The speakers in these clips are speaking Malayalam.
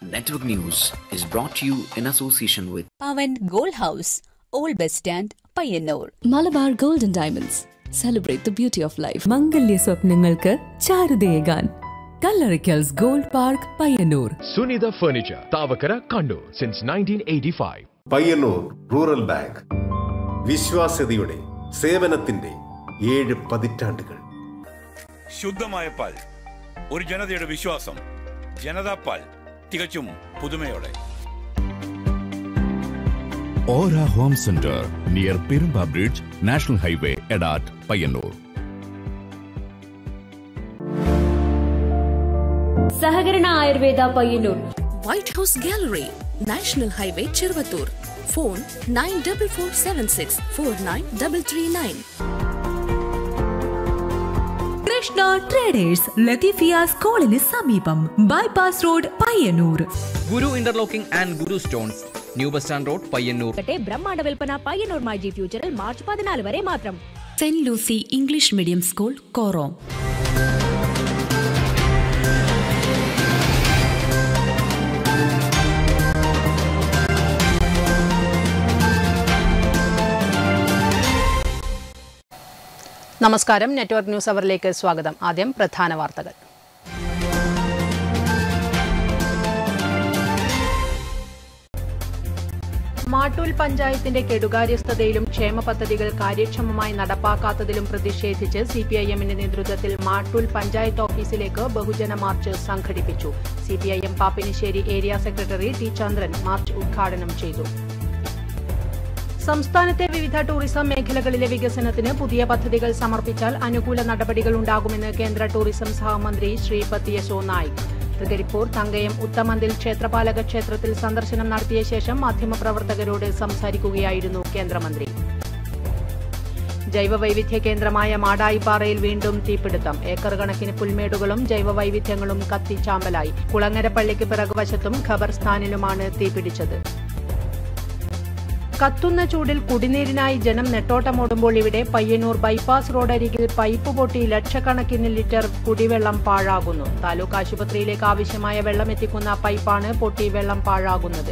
Network News is brought to you in association with Pavan gold house old bus stand Payyanur Malabar golden diamonds celebrate the beauty of life മംഗല്യ സ്വപ്നങ്ങൾക്ക് ചാരുതയേകാൻ Kallarikkals gold park Payyanur Sunitha Furniture, Tavakara, Kandu, since 1985. Payyanur rural bank വിശ്വാസ്യതയുടെ സേവനത്തിന്റെ ഏഴ് പതിറ്റാണ്ടുകൾ ശുദ്ധമായ പാൽ ഒരു ജനതയുടെ വിശ്വാസം ജനതാ പാൽ തികച്ചും പുതുമയോടെ Aura Home Center near Pirumba Bridge, National Highway, Edat, Payanur. സഹകരണ Ayurveda Payyanur white house gallery national highway Cheruvathur phone nine double four seven six four nine double three nine Krishna traders Latheefiya സ്കൂളിന് സമീപം bypass road Payyanur Guru interlocking and Guru stones new bus stand road Payyanur ബ്രഹ്മാണ്ഡ വിൽപ്പന പയ്യന്നൂർ മൈജി ഫ്യൂച്ചറിൽ മാർച്ച് പതിനാല് വരെ മാത്രം Saint Lucy English medium school Korom നമസ്കാരം നെറ്റ്വർക്ക് ന്യൂസ് അവറിലേക്ക് സ്വാഗതം ആദ്യം പ്രധാന വാർത്തകൾ മാട്ടൂൽ പഞ്ചായത്തിന്റെ കെടുകാര്യസ്ഥതയിലും ക്ഷേമ പദ്ധതികൾ കാര്യക്ഷമമായി നടപ്പാക്കാത്തതിലും പ്രതിഷേധിച്ച് സിപിഐഎമ്മിന്റെ നേതൃത്വത്തിൽ മാട്ടൂൽ പഞ്ചായത്ത് ഓഫീസിലേക്ക് ബഹുജന മാർച്ച് സംഘടിപ്പിച്ചു CPIM Pappinissery area secretary T Chandran march ഉദ്ഘാടനം ചെയ്തു സംസ്ഥാനത്തെ വിവിധ ടൂറിസം മേഖലകളിലെ വികസനത്തിന് പുതിയ പദ്ധതികൾ സമർപ്പിച്ചാൽ അനുകൂല നടപടികൾ ഉണ്ടാകുമെന്ന് കേന്ദ്ര ടൂറിസം സഹമന്ത്രി ശ്രീപത് യശോ നായിക് തൃക്കരിപ്പൂർ തങ്കയം ഉത്തമന്തിൽ ക്ഷേത്രപാലക ക്ഷേത്രത്തിൽ സന്ദർശനം നടത്തിയ ശേഷം മാധ്യമപ്രവർത്തകരോട് സംസാരിക്കുകയായിരുന്നു കേന്ദ്രമന്ത്രി ജൈവവൈവിധ്യ കേന്ദ്രമായ മാടായിപ്പാറയിൽ വീണ്ടും തീപിടുത്തം ഏക്കർ കണക്കിന് പുൽമേടുകളും ജൈവവൈവിധ്യങ്ങളും കത്തിച്ചാമ്പലായി കുളങ്ങര പള്ളിക്ക് പിറകുവശത്തും ഖബർസ്ഥാനിലുമാണ് തീപിടിച്ചത് കത്തുന്ന ചൂടിൽ കുടിനീരിനായി ജനം നെട്ടോട്ടമോടുമ്പോൾ ഇവിടെ പയ്യന്നൂർ ബൈപ്പാസ് റോഡരികിൽ പൈപ്പ് പൊട്ടി ലക്ഷക്കണക്കിന് ലിറ്റർ കുടിവെള്ളം പാഴാകുന്നു താലൂക്ക് ആശുപത്രിയിലേക്ക് ആവശ്യമായ വെള്ളം എത്തിക്കുന്ന പൈപ്പാണ് പൊട്ടി വെള്ളം പാഴാകുന്നത്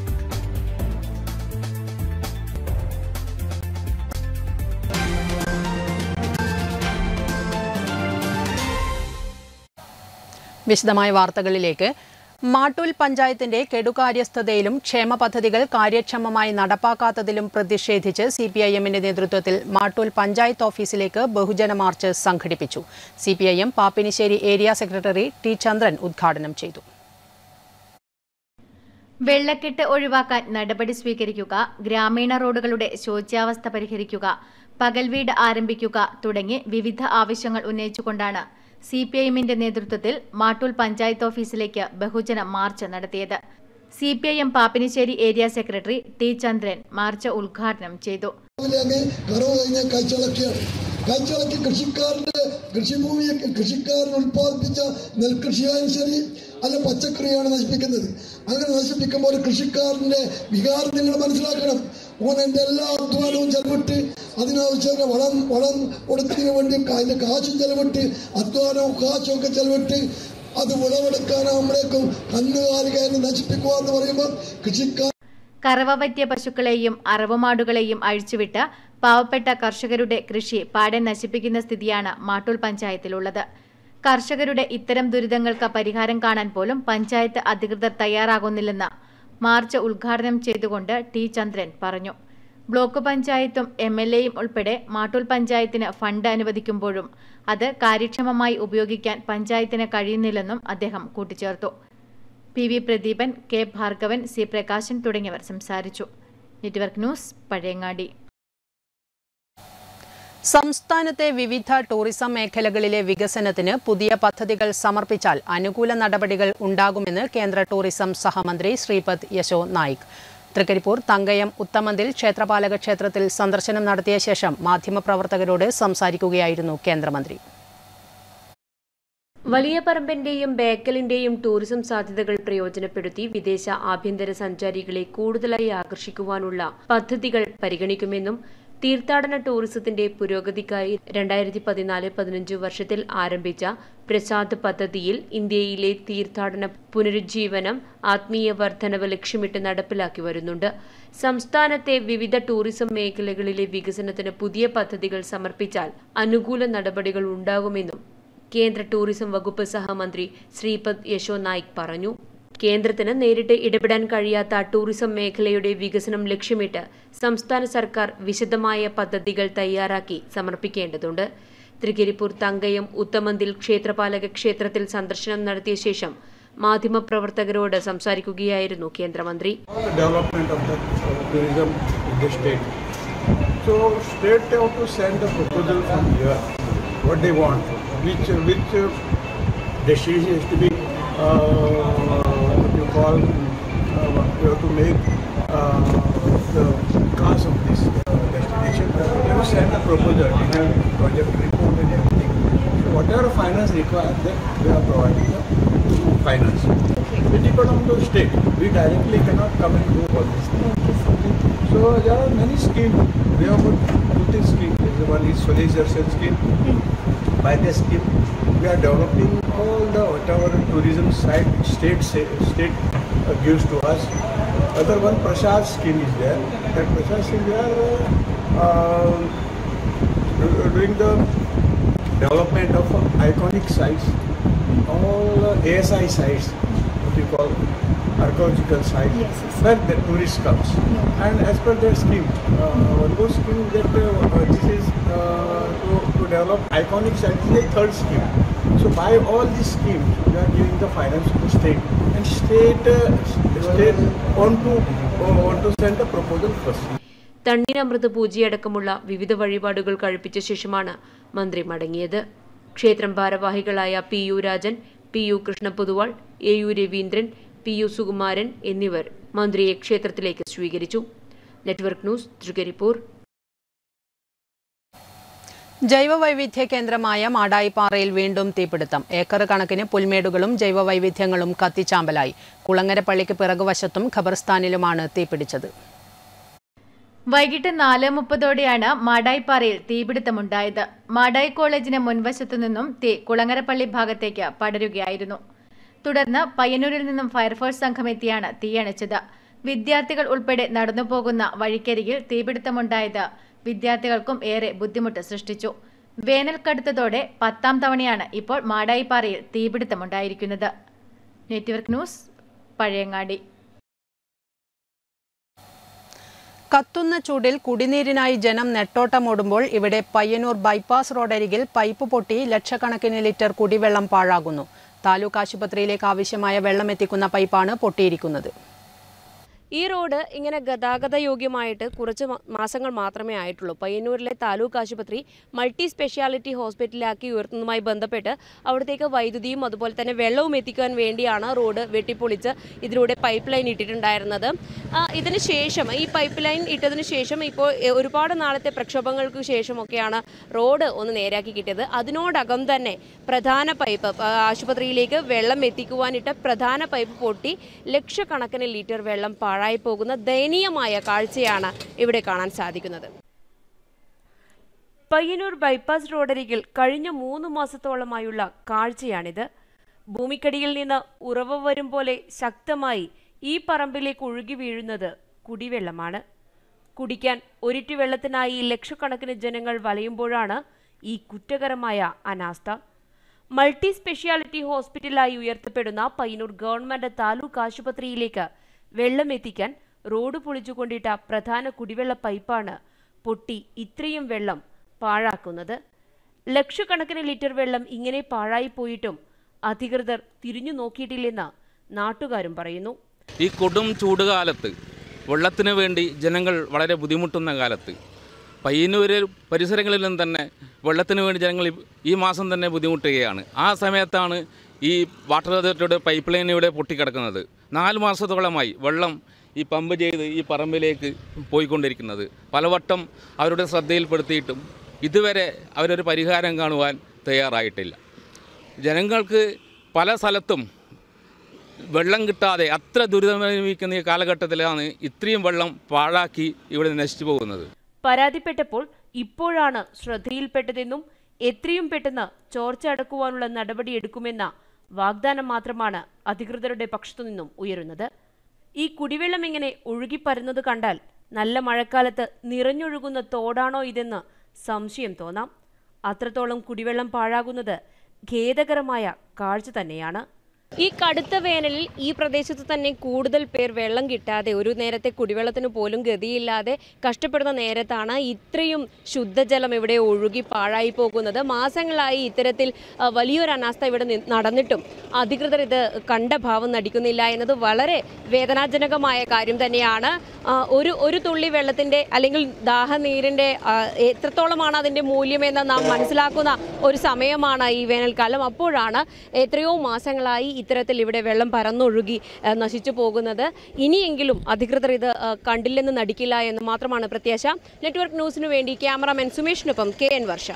വിശദമായ വാർത്തകളിലേക്ക് മാട്ടൂൽ പഞ്ചായത്തിന്റെ കെടുകാര്യസ്ഥതയിലും ക്ഷേമ പദ്ധതികൾ കാര്യക്ഷമമായി നടപ്പാക്കാത്തതിലും പ്രതിഷേധിച്ച് സിപിഐഎമ്മിന്റെ നേതൃത്വത്തിൽ മാട്ടൂൽ പഞ്ചായത്ത് ഓഫീസിലേക്ക് ബഹുജന മാർച്ച് സംഘടിപ്പിച്ചു CPIM Pappinissery area secretary T Chandran ഉദ്ഘാടനം ചെയ്തു വെള്ളക്കെട്ട് ഒഴിവാക്കാൻ നടപടി സ്വീകരിക്കുക ഗ്രാമീണ റോഡുകളുടെ ശോച്യാവസ്ഥ പരിഹരിക്കുക പകൽ വീട് ആരംഭിക്കുക തുടങ്ങി വിവിധ ആവശ്യങ്ങൾ ഉന്നയിച്ചുകൊണ്ടാണ് സി പി ഐഎമ്മിന്റെ നേതൃത്വത്തിൽ മാട്ടൂൽ പഞ്ചായത്ത് ഓഫീസിലേക്ക് ബഹുജന മാർച്ച് നടത്തിയത് C P I M Pappinisseri area secretary T Chandran march ഉദ്ഘാടനം ചെയ്തു കറവ് കഴിഞ്ഞ കാഴ്ചകളൊക്കെയാണ് കാഴ്ചകളൊക്കെ കൃഷിക്കാരന്റെ കൃഷിഭൂമിയെ കൃഷിക്കാരൻ ഉൽപ്പാദിപ്പിച്ച നെൽകൃഷിയായാലും ശരി അല്ല പച്ചക്കറിയാണ് നശിപ്പിക്കുന്നത് അങ്ങനെ നശിപ്പിക്കുമ്പോൾ കൃഷിക്കാരന്റെ വികാരം നിങ്ങൾ മനസ്സിലാക്കണം ഓൻ എൻ്റെ എല്ലാ അധ്വാനവും ചെലവിട്ട് അതിനാവശ്യം വളം വളം കൊടുത്തതിന് വേണ്ടി അതിന്റെ കാശും ചെലവിട്ട് അധ്വാനവും കാശും ഒക്കെ ചെലവിട്ട് അത് വിളവെടുക്കാനാകുമ്പോഴേക്കും കന്നുകാലികാരനെ നശിപ്പിക്കുക എന്ന് പറയുമ്പോൾ കൃഷിക്കാർ കറവ പറ്റിയ പശുക്കളെയും അറവുമാടുകളെയും അഴിച്ചുവിട്ട് പാവപ്പെട്ട കർഷകരുടെ കൃഷി പാടെ നശിപ്പിക്കുന്ന സ്ഥിതിയാണ് മാട്ടൂൽ പഞ്ചായത്തിലുള്ളത് കർഷകരുടെ ഇത്തരം ദുരിതങ്ങൾക്ക് പരിഹാരം കാണാൻ പോലും പഞ്ചായത്ത് അധികൃതർ തയ്യാറാകുന്നില്ലെന്ന് മാർച്ച് ഉദ്ഘാടനം ചെയ്തുകൊണ്ട് ടി ചന്ദ്രൻ പറഞ്ഞു ബ്ലോക്ക് പഞ്ചായത്തും എം എൽ എയും ഉൾപ്പെടെ മാട്ടൂൽ പഞ്ചായത്തിന് ഫണ്ട് അനുവദിക്കുമ്പോഴും അത് കാര്യക്ഷമമായി ഉപയോഗിക്കാൻ പഞ്ചായത്തിന് കഴിയുന്നില്ലെന്നും അദ്ദേഹം കൂട്ടിച്ചേർത്തു P V Pradeepan K Bhargavan C Prakashan തുടങ്ങിയവർ സംസാരിച്ചു നെറ്റ്വർക്ക് ന്യൂസ് പഴയങ്ങാടി സംസ്ഥാനത്തെ വിവിധ ടൂറിസം മേഖലകളിലെ വികസനത്തിന് പുതിയ പദ്ധതികൾ സമർപ്പിച്ചാൽ അനുകൂല നടപടികൾ ഉണ്ടാകുമെന്ന് കേന്ദ്ര ടൂറിസം സഹമന്ത്രി ശ്രീപത് യശോ നായിക് തൃക്കരിപ്പൂർ തങ്കയം ഉത്തമന്തിൽ ക്ഷേത്രപാലക ക്ഷേത്രത്തിൽ സന്ദർശനം നടത്തിയ ശേഷം മാധ്യമപ്രവർത്തകരോട് സംസാരിക്കുകയായിരുന്നു കേന്ദ്രമന്ത്രി വലിയ പറമ്പന്റെയും ബേക്കലിന്റെയും ടൂറിസം സാധ്യതകൾ പ്രയോജനപ്പെടുത്തി വിദേശ ആഭ്യന്തര സഞ്ചാരികളെ കൂടുതലായി ആകർഷിക്കുവാനുള്ള പദ്ധതികൾ പരിഗണിക്കുമെന്നും തീർത്ഥാടന ടൂറിസത്തിന്റെ പുരോഗതിക്കായി രണ്ടായിരത്തി പതിനാല് പതിനഞ്ച് വർഷത്തിൽ ആരംഭിച്ച പ്രസാദ് പദ്ധതിയിൽ ഇന്ത്യയിലെ തീർത്ഥാടന പുനരുജ്ജീവനം ആത്മീയ വർധനവ് ലക്ഷ്യമിട്ട് നടപ്പിലാക്കി വരുന്നുണ്ട് സംസ്ഥാനത്തെ വിവിധ ടൂറിസം മേഖലകളിലെ വികസനത്തിന് പുതിയ പദ്ധതികൾ സമർപ്പിച്ചാൽ അനുകൂല നടപടികൾ ഉണ്ടാകുമെന്നും കേന്ദ്ര ടൂറിസം വകുപ്പ് സഹമന്ത്രി ശ്രീപദ് യശോ നായിക് പറഞ്ഞു കേന്ദ്രത്തിന് നേരിട്ട് ഇടപെടാൻ കഴിയാത്ത ടൂറിസം മേഖലയുടെ വികസനം ലക്ഷ്യമിട്ട് സംസ്ഥാന സർക്കാർ വിശദമായ പദ്ധതികൾ തയ്യാറാക്കി സമർപ്പിക്കേണ്ടതുണ്ട് തൃക്കരിപ്പൂർ തങ്കയം ഉത്തമന്തിൽ ക്ഷേത്രപാലക ക്ഷേത്രത്തിൽ സന്ദർശനം നടത്തിയ ശേഷം മാധ്യമപ്രവർത്തകരോട് സംസാരിക്കുകയായിരുന്നു കേന്ദ്രമന്ത്രി development of the uh, tourism in the state. So state have to send a proposal from here, what they want, which which uh, destination is to be uh, what you call uh, you have to make uh, the cost of this uh, destination. You have to send a proposal, detailed project report and everything. So whatever finance required, then we are providing the finance. We depend on the state. We directly cannot come and do all this. So there are many schemes. We have got two three schemes. There's one is Swadesh Darshan scheme. By this scheme, we are developing all the whatever tourism site state say- state uh, gives to us. Other one Prasad scheme is there. That Prasad scheme we are uh, uh, do- doing the development of iconic sites, all uh, ASI sites, what you call archaeological sites, where the tourist comes. And as per their scheme, uh, one more scheme that uh, uh, this is uh, to, to develop iconic sites is a third scheme. So by all these schemes, we are giving the finance to the state, and state uh, state want to uh, want to send a proposal first. തണ്ണീരമൃത് പൂജയടക്കമുള്ള വിവിധ വഴിപാടുകൾ കഴിപ്പിച്ച ശേഷമാണ് മന്ത്രി മടങ്ങിയത് ക്ഷേത്രം ഭാരവാഹികളായ P U Rajan P U Krishnapoduval A U Raveendran P U Sukumaran എന്നിവർ മന്ത്രിയെ ക്ഷേത്രത്തിലേക്ക് സ്വീകരിച്ചു നെറ്റ്വർക്ക് ന്യൂസ് തൃക്കരിപ്പൂർ ജൈവവൈവിധ്യ കേന്ദ്രമായ മാടായിപ്പാറയിൽ വീണ്ടും തീപിടുത്തം ഏക്കർ കണക്കിന് പുൽമേടുകളും ജൈവവൈവിധ്യങ്ങളും കത്തിച്ചാമ്പലായി കുളങ്ങര പള്ളിക്ക് പിറകുവശത്തും ഖബർസ്ഥാനിലുമാണ് തീപിടിച്ചത് വൈകിട്ട് നാല് മുപ്പതോടെയാണ് മാടായിപ്പാറയിൽ തീപിടുത്തമുണ്ടായത് മാടായി കോളേജിന് മുൻവശത്തു നിന്നും തീ കുളങ്ങരപ്പള്ളി ഭാഗത്തേക്ക് പടരുകയായിരുന്നു തുടർന്ന് പയ്യന്നൂരിൽ നിന്നും ഫയർഫോഴ്സ് സംഘമെത്തിയാണ് തീയണച്ചത് വിദ്യാർത്ഥികൾ ഉൾപ്പെടെ നടന്നുപോകുന്ന വഴിക്കരികിൽ തീപിടുത്തമുണ്ടായത് വിദ്യാർത്ഥികൾക്കും ഏറെ ബുദ്ധിമുട്ട് സൃഷ്ടിച്ചു വേനൽ കടുത്തതോടെ പത്താം തവണയാണ് ഇപ്പോൾ മാടായിപ്പാറയിൽ തീപിടുത്തമുണ്ടായിരിക്കുന്നത് നെറ്റ്വർക്ക് ന്യൂസ് പഴയങ്ങാടി കത്തുന്ന ചൂടിൽ കുടിനീരിനായി ജനം നെട്ടോട്ടമോടുമ്പോൾ ഇവിടെ പയ്യന്നൂർ ബൈപ്പാസ് റോഡരികിൽ പൈപ്പ് പൊട്ടി ലക്ഷക്കണക്കിന് ലിറ്റർ കുടിവെള്ളം പാഴാകുന്നു താലൂക്ക് ആശുപത്രിയിലേക്ക് ആവശ്യമായ വെള്ളം എത്തിക്കുന്ന പൈപ്പാണ് പൊട്ടിയിരിക്കുന്നത് ഈ റോഡ് ഇങ്ങനെ ഗതാഗത യോഗ്യമായിട്ട് കുറച്ച് മ- മാസങ്ങൾ മാത്രമേ ആയിട്ടുള്ളൂ പയ്യന്നൂരിലെ താലൂക്ക് ആശുപത്രി മൾട്ടി സ്പെഷ്യാലിറ്റി ഹോസ്പിറ്റലാക്കി ഉയർത്തുന്നതുമായി ബന്ധപ്പെട്ട് അവിടത്തേക്ക് വൈദ്യുതിയും അതുപോലെ തന്നെ വെള്ളവും എത്തിക്കാൻ വേണ്ടിയാണ് റോഡ് വെട്ടിപ്പൊളിച്ച് ഇതിലൂടെ പൈപ്പ് ലൈൻ ഇട്ടിട്ടുണ്ടായിരുന്നത് ആ, ഇതിന് ശേഷം ഈ പൈപ്പ് ലൈൻ ഇട്ടതിന് ശേഷം ഇപ്പോൾ എ, ഒരുപാട് നാളത്തെ പ്രക്ഷോഭങ്ങൾക്ക് ശേഷമൊക്കെയാണ് റോഡ് ഒന്ന് നേരാക്കി കിട്ടിയത് അതിനോടകം തന്നെ പ്രധാന പൈപ്പ് ആ, ആശുപത്രിയിലേക്ക് വെള്ളം എത്തിക്കുവാനിട്ട പ്രധാന പൈപ്പ് പൊട്ടി ലക്ഷക്കണക്കിന് ലിറ്റർ വെള്ളം പാഴായി പോകുന്ന ദയനീയമായ കാഴ്ചയാണ് ഇവിടെ കാണാൻ സാധിക്കുന്നത് പയ്യന്നൂർ ബൈപ്പാസ് റോഡരികിൽ കഴിഞ്ഞ മൂന്ന് മാസത്തോളമായുള്ള കാഴ്ചയാണിത് ഭൂമിക്കടിയിൽ നിന്ന് ഉറവ വരും പോലെ ശക്തമായി ഈ പറമ്പിലേക്ക് ഒഴുകി വീഴുന്നത് കുടിവെള്ളമാണ് കുടിക്കാൻ ഒരിറ്റു വെള്ളത്തിനായി ലക്ഷക്കണക്കിന് ജനങ്ങൾ വലയുമ്പോഴാണ് ഈ കുറ്റകരമായ അനാസ്ഥ മൾട്ടി സ്പെഷ്യാലിറ്റി ഹോസ്പിറ്റലായി ഉയർത്തപ്പെടുന്ന പയ്യന്നൂർ ഗവൺമെന്റ് താലൂക്ക് ആശുപത്രിയിലേക്ക് വെള്ളം എത്തിക്കാൻ റോഡ് പൊളിച്ചുകൊണ്ടിട്ട പ്രധാന കുടിവെള്ള പൈപ്പാണ് പൊട്ടി ഇത്രയും വെള്ളം പാഴാക്കുന്നത് ലക്ഷക്കണക്കിന് ലിറ്റർ വെള്ളം ഇങ്ങനെ പാഴായി പോയിട്ടും അധികൃതർ തിരിഞ്ഞു നോക്കിയിട്ടില്ലെന്ന് നാട്ടുകാരും പറയുന്നു ഈ കൊടും ചൂടുകാലത്ത് വെള്ളത്തിന് വേണ്ടി ജനങ്ങൾ വളരെ ബുദ്ധിമുട്ടുന്ന കാലത്ത് പയ്യന്നൂർ പരിസരങ്ങളിലും തന്നെ വെള്ളത്തിന് വേണ്ടി ജനങ്ങൾ ഈ- ഈ മാസം തന്നെ ബുദ്ധിമുട്ടുകയാണ് ആ സമയത്താണ് ഈ വാട്ടർ അതോറിറ്റിയുടെ പൈപ്പ് ലൈൻ ഇവിടെ പൊട്ടിക്കിടക്കുന്നത് നാല് മാസത്തോളമായി വെള്ളം ഈ പമ്പ് ചെയ്ത് ഈ പറമ്പിലേക്ക് പോയിക്കൊണ്ടിരിക്കുന്നത് പലവട്ടം അവരുടെ ശ്രദ്ധയിൽപ്പെടുത്തിയിട്ടും ഇതുവരെ അവരൊരു പരിഹാരം കാണുവാൻ തയ്യാറായിട്ടില്ല ജനങ്ങൾക്ക് പല സ്ഥലത്തും വെള്ളം കിട്ടാതെ അത്ര ദുരിതമനുഭവിക്കുന്ന ഈ കാലഘട്ടത്തിലാണ് ഇത്രയും വെള്ളം പാഴാക്കി ഇവിടെ നശിച്ചു പോകുന്നത് പരാതിപ്പെട്ടപ്പോൾ ഇപ്പോഴാണ് ശ്രദ്ധയിൽപ്പെട്ടതെന്നും എത്രയും പെട്ടെന്ന് ചോർച്ച അടക്കുവാനുള്ള നടപടിയെടുക്കുമെന്ന വാഗ്ദാനം മാത്രമാണ് അധികൃതരുടെ പക്ഷത്തുനിന്നും ഉയരുന്നത് ഈ കുടിവെള്ളം ഇങ്ങനെ ഒഴുകിപ്പരുന്നത് കണ്ടാൽ നല്ല മഴക്കാലത്ത് നിറഞ്ഞൊഴുകുന്ന തോടാണോ ഇതെന്ന് സംശയം തോന്നാം അത്രത്തോളം കുടിവെള്ളം പാഴാകുന്നത് ഖേദകരമായ കാഴ്ച തന്നെയാണ് ഈ കടുത്ത വേനലിൽ ഈ പ്രദേശത്ത് തന്നെ കൂടുതൽ പേർ വെള്ളം കിട്ടാതെ ഒരു നേരത്തെ കുടിവെള്ളത്തിന് പോലും ഗതിയില്ലാതെ കഷ്ടപ്പെടുന്ന നേരത്താണ് ഇത്രയും ശുദ്ധജലം ഇവിടെ ഒഴുകി പാഴായി പോകുന്നത് മാസങ്ങളായി ഇത്തരത്തിൽ ആ, വലിയൊരു അനാസ്ഥ ഇവിടെ നി- നടന്നിട്ടും അധികൃതർ ഇത് കണ്ട ഭാവം നടിക്കുന്നില്ല എന്നത് വളരെ വേദനാജനകമായ കാര്യം തന്നെയാണ് ആ, ഒരു ഒരു തുള്ളി വെള്ളത്തിൻ്റെ അല്ലെങ്കിൽ ദാഹനീരിൻ്റെ ആ, എത്രത്തോളമാണ് അതിൻ്റെ മൂല്യമെന്ന് നാം മനസ്സിലാക്കുന്ന ഒരു സമയമാണ് ഈ വേനൽക്കാലം അപ്പോഴാണ് എത്രയോ മാസങ്ങളായി ഇത്തരത്തിൽ ഇവിടെ വെള്ളം പരന്നൊഴുകി ആ, നശിച്ചു പോകുന്നത് ഇനിയെങ്കിലും അധികൃതർ ഇത് ആ, കണ്ടില്ലെന്ന് നടിക്കില്ല എന്ന് മാത്രമാണ് പ്രത്യാശ നെറ്റ്വർക്ക് ന്യൂസിനു വേണ്ടി ക്യാമറാമാൻ സുമേഷിനൊപ്പം കെ എൻ വർഷ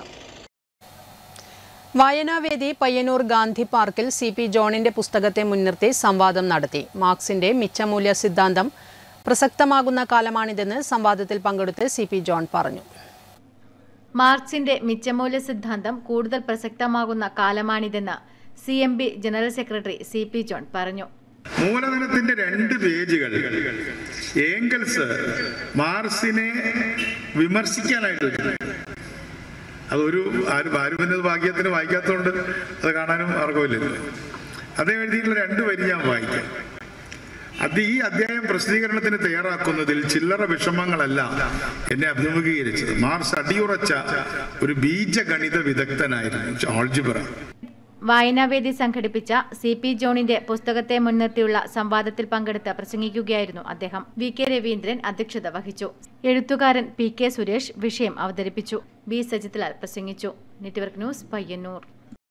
വായനാവേദി പയ്യന്നൂർ ഗാന്ധി പാർക്കിൽ സി പി ജോണിന്റെ പുസ്തകത്തെ മുൻനിർത്തി സംവാദം നടത്തി മാർക്സിന്റെ മിച്ചമൂല്യ സിദ്ധാന്തം പ്രസക്തമാകുന്ന കാലമാണിതെന്ന് സംവാദത്തിൽ പങ്കെടുത്ത് സി പി ജോൺ പറഞ്ഞു മാർക്സിന്റെ മിച്ചമൂല്യ സിദ്ധാന്തം കൂടുതൽ പ്രസക്തമാകുന്ന കാലമാണിതെന്ന് C M B general secretary C P John പറഞ്ഞു മൂലധനത്തിന്റെ രണ്ട് പേജുകൾ ഏംഗൽസ് മാർസിനെ വിമർശിക്കാനായിട്ട് വെച്ചു അതൊരു ആരും ആരും പിന്നെ അത് ഭാഗ്യത്തിന് വായിക്കാത്തതുകൊണ്ട് അത് കാണാനും ആർക്കുമില്ലല്ലോ അദ്ദേഹം എഴുതിയിട്ടുള്ള രണ്ട് വരി ഞാൻ വായിക്കാം അത് ഈ അധ്യായം പ്രസിദ്ധീകരണത്തിന് തയ്യാറാക്കുന്നതിൽ ചില്ലറ വിഷമങ്ങളല്ല എന്നെ അഭിമുഖീകരിച്ചത് മാർസ് അടിയുറച്ച ഒരു ബീജഗണിത വിദഗ്ധനായിരുന്നു ആൾജിബ്ര വായനാവേദി സംഘടിപ്പിച്ച സി പി ജോണിന്റെ പുസ്തകത്തെ മുൻനിർത്തിയുള്ള സംവാദത്തിൽ പങ്കെടുത്ത് പ്രസംഗിക്കുകയായിരുന്നു അദ്ദേഹം വി കെ രവീന്ദ്രൻ അധ്യക്ഷത വഹിച്ചു എഴുത്തുകാരൻ പി കെ സുരേഷ് വിഷയം അവതരിപ്പിച്ചു ബി സജിത്ലാൽ പ്രസംഗിച്ചു നെറ്റ്വർക്ക് ന്യൂസ് പയ്യന്നൂർ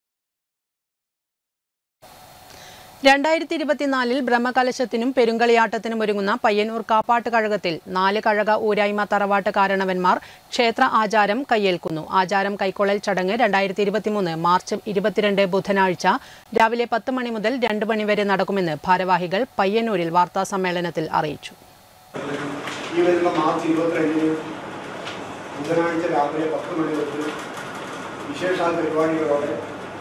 രണ്ടായിരത്തി ഇരുപത്തിനാലിൽ ബ്രഹ്മകലശത്തിനും പെരുങ്കളിയാട്ടത്തിനും ഒരുങ്ങുന്ന പയ്യന്നൂർ കാപ്പാട്ട് കഴകത്തിൽ നാല് കഴക ഊരായ്മ തറവാട്ട് കാരണവന്മാർ ക്ഷേത്ര ആചാരം കയ്യേൽക്കുന്നു ആചാരം കൈക്കൊള്ളൽ ചടങ്ങ് രണ്ടായിരത്തി ഇരുപത്തിമൂന്ന് മാർച്ച് ഇരുപത്തിരണ്ട് ബുധനാഴ്ച രാവിലെ പത്ത് മണി മുതൽ രണ്ട് മണി വരെ നടക്കുമെന്ന് ഭാരവാഹികൾ പയ്യന്നൂരിൽ വാർത്താ സമ്മേളനത്തിൽ അറിയിച്ചു ഈ വരുന്ന മാർച്ച് ഇരുപത്തിരണ്ടിന് ബുധനാഴ്ച രാവിലെ പത്ത് മണി തൊട്ട് വിശേഷാൽ പരിപാടികളോടെ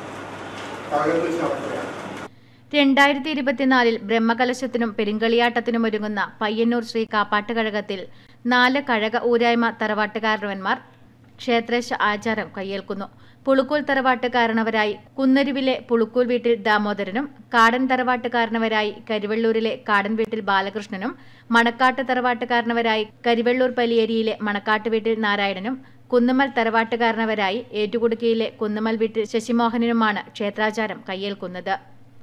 തകർന്നു നടക്കുകയാണ് രണ്ടായിരത്തി ഇരുപത്തിനാലിൽ ബ്രഹ്മകലശത്തിനും പെരുങ്കളിയാട്ടത്തിനും ഒരുങ്ങുന്ന പയ്യന്നൂർ ശ്രീ കാപ്പാട്ട് കഴകത്തിൽ നാല് കഴക ഊരായ്മ തറവാട്ടുകാരന്മാർ ക്ഷേത്രേശ ആചാരം കയ്യേൽക്കുന്നു പുളുക്കൂൽ തറവാട്ടുകാരനവരായി കുന്നരുവിലെ പുളുക്കൂൽ വീട്ടിൽ ദാമോദരനും കാടൻ തറവാട്ടുകാരനവരായി കരിവെള്ളൂരിലെ കാടൻ വീട്ടിൽ ബാലകൃഷ്ണനും മണക്കാട്ട് തറവാട്ടുകാരനവരായി കരിവെള്ളൂർ പലിയേരിയിലെ മണക്കാട്ട് വീട്ടിൽ നാരായണനും കുന്നുമൽ തറവാട്ടുകാരനവരായി ഏറ്റുകുടുക്കിയിലെ കുന്നുമൽ വീട്ടിൽ ശശിമോഹനനുമാണ് ക്ഷേത്രാചാരം കയ്യേൽക്കുന്നത്